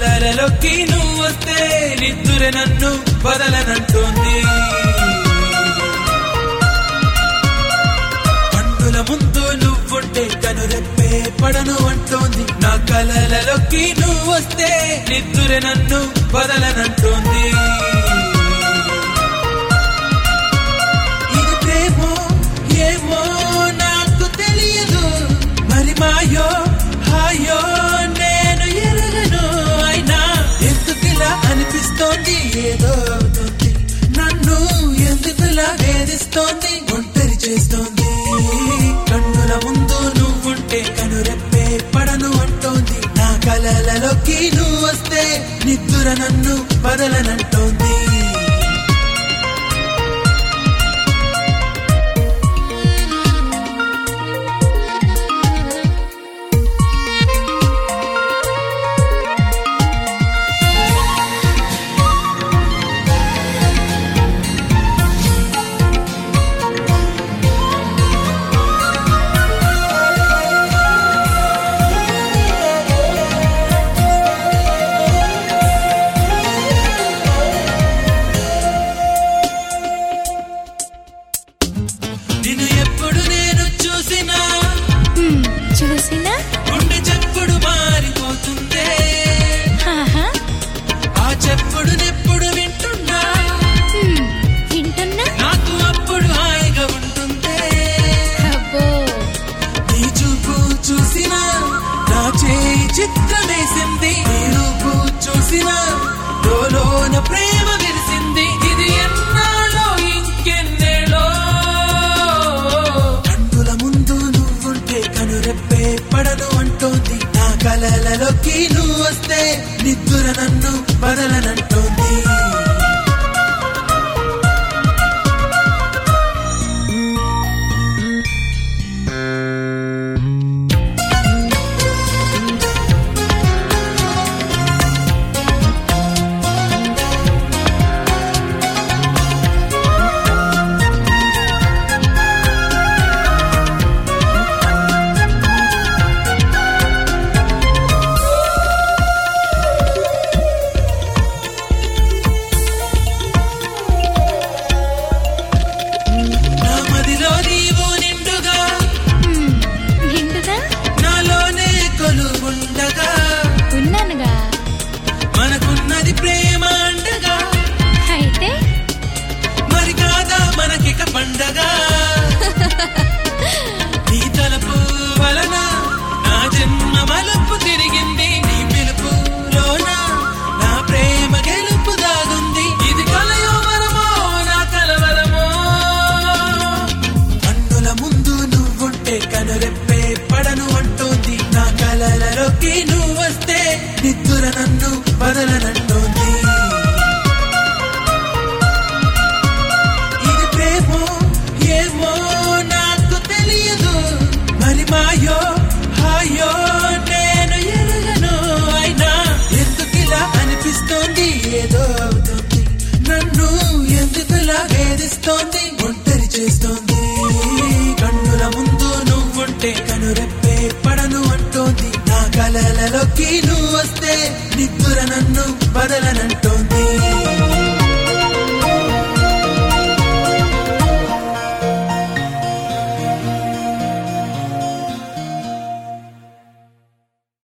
కలలలోకి నువ్వు వస్తే నిద్దురే నన్ను వదలనంటోంది కన్నుల ముందు నువ్వుంటే కనురెప్పే పడను అంటోంది నా కలలలోకి నువ్వు వస్తే నిద్దురే నన్ను వదలనంటోంది ఇది ప్రేమో ఏమో నాకు తెలియదు మరి మాయో హాయో నేను ఎరగను అయినా ఎందుకిలా అనిపిస్తోంది ఏదో అవుతుంది నన్ను ఎందుకులా వేధిస్తోంది ఒంటరి చేస్తోంది కన్నుల ముందు నువ్వుంటే కనురెప్పే పడను అంటోంది నా కలలలోకి నువ్వు వస్తే నిద్దుర నన్ను వదలనంటోంది నిన్ను ఎప్పుడు నేను చూసినా హ్మ్, చూసినా గుండె చెప్పుడు మారిపోతుందే ఆహా, ఆ చెప్పుడు నెప్పుడు వింటున్నా హ్మ్, వింటున్నా నాకు అప్పుడు హాయిగా ఉంటుందే అబ్బో నీ చూపు చూసినా నా చేయి చిత్రమేసింది నీ రూపు చూసినా లోన ప్రేమ విరిసింది ఇది ఎన్నాళ్ళో ఇంకెన్నేళ్ళో కన్నుల ముందు నువ్వుంటే కనురెప్పే పడను అంటోంది నా కలలలోకి నువ్వు వస్తే నిద్దుర నన్ను వదలనంటోంది నా మదిలో నీవు నిండుగా హ్మ్, నిండుగా నాలోనే కొలువుండగా ఉన్నానుగా మనకున్నది ప్రేమ అండగా అయితే మరి కాదా మనకిక పండగ నీ తలపు వలన నా జన్మ మలుపు తిరిగింది నీ పిలుపులోన నా ప్రేమ గెలుపు దాగుంది ఇది కలయో వరమో నా కలవరమో కన్నుల ముందు నువ్వుంటే కనురెప్పే పడను అంటోంది నా కలలలోకి నువ్వు వస్తే నిద్దుర నన్ను వదలనంటోంది ఇది ప్రేమో ఏమో నాకు తెలియదు మరి మాయో హాయో నేను ఎరగను అయినా ఎందుకిలా అనిపిస్తోంది ఏదో అవుతుంది నన్ను ఎందుకులా వేధిస్తోంది ఒంటరి చేస్తోంది కన్నుల ముందు నువ్వుంటే కనురెప్పే పడను అంటోంది నా కలలలోకి నువ్వు వస్తే నిద్దుర నన్ను వదలనంటోంది